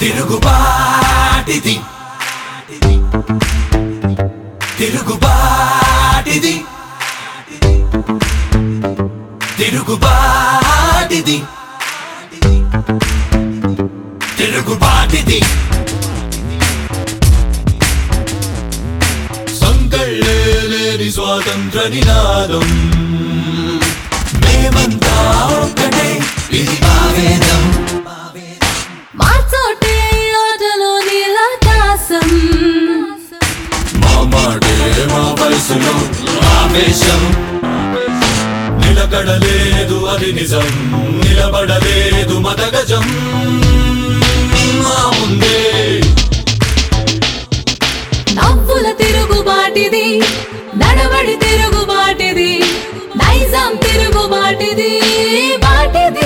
తిరుగుబాటిది తిరుగుబాటిది తిరుగుబాటిది తిరుగుబాటిది సంకళ్ళే లేని స్వాతంత్ర నినాదం మేమంతా ఒక్కటే ఇది ఆవేదం మార్చోటే ఆటలో నీలాకాశం మా మాటే మా వయసులో ఆవేశం నిలకడలేదు అది నిజం నిలబడలేదు మతగజం మా ముందే నవ్వుల తిరుగుబాటిది నడవడి తిరుగుబాటిది నైజాం తిరుగుబాటిది బాటిది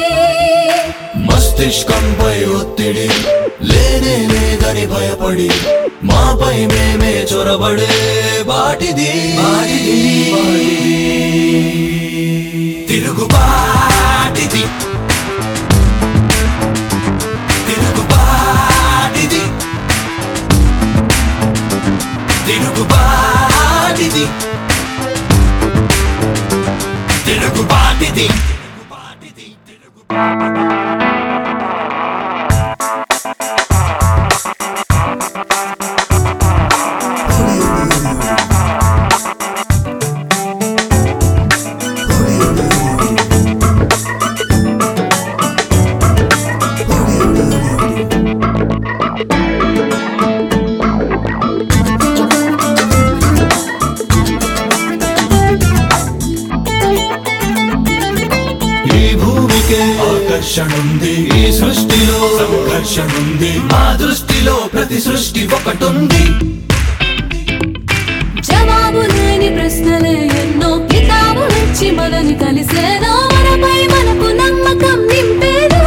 మస్తిష్కంపై ఒత్తిడి లేనే లేదని భయపడి మాపై మేమే చొరబడే బాటిది తిరుగుబాటిది తిరుగుబాటిది తిరుగుబాటిది తిరుగుబాటిది ఈ భూమికే ఆకర్షణ ఉంది ఈ సృష్టిలో సంఘర్షణ ఉంది మా దృష్టిలో ప్రతి సృష్టి ఒకటుంది జవాబు లేని ప్రశ్నలే ఎన్నో కితాబులిచ్చి మనని కలిసేదో మనపై మనకు నమ్మకం నింపేదో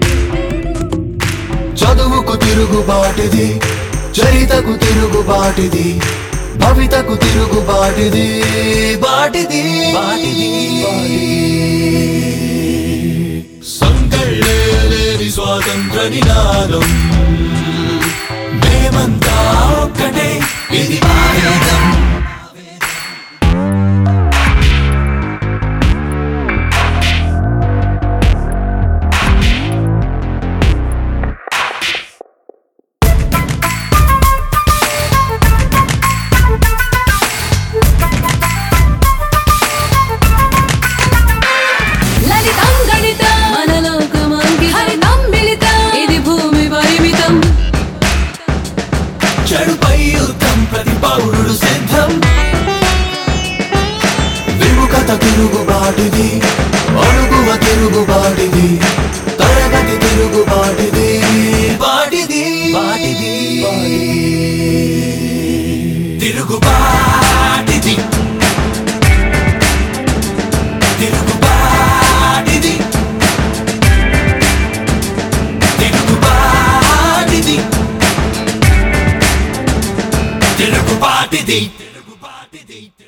చదువుకు తిరుగుబాటిది చరితకు తిరుగుబాటిది భవితకు తిరుగుబాటిది బాటిది బాటిది సంకళ్ళే లేని స్వాతంత్ర నినాదం మేమంతా ఒక్కటే ఇది ఆవేదం లలితం గణితం మన లోకమంకి హరితం మిళితం ఇది భూమి పరిమితం చెడుపై యుద్ధం ప్రతి పౌరుడు సిద్ధం విముఖత తిరుగుబాటిది అడుగువ తిరుగుబాటిది తరగతి తిరుగుబాటిది బాటిది బాటిది తిరుగుబాటిది తిరుగుబాటిది తిరుగుబాటిది తిరుగుబాటిది తిరుగుబాటిది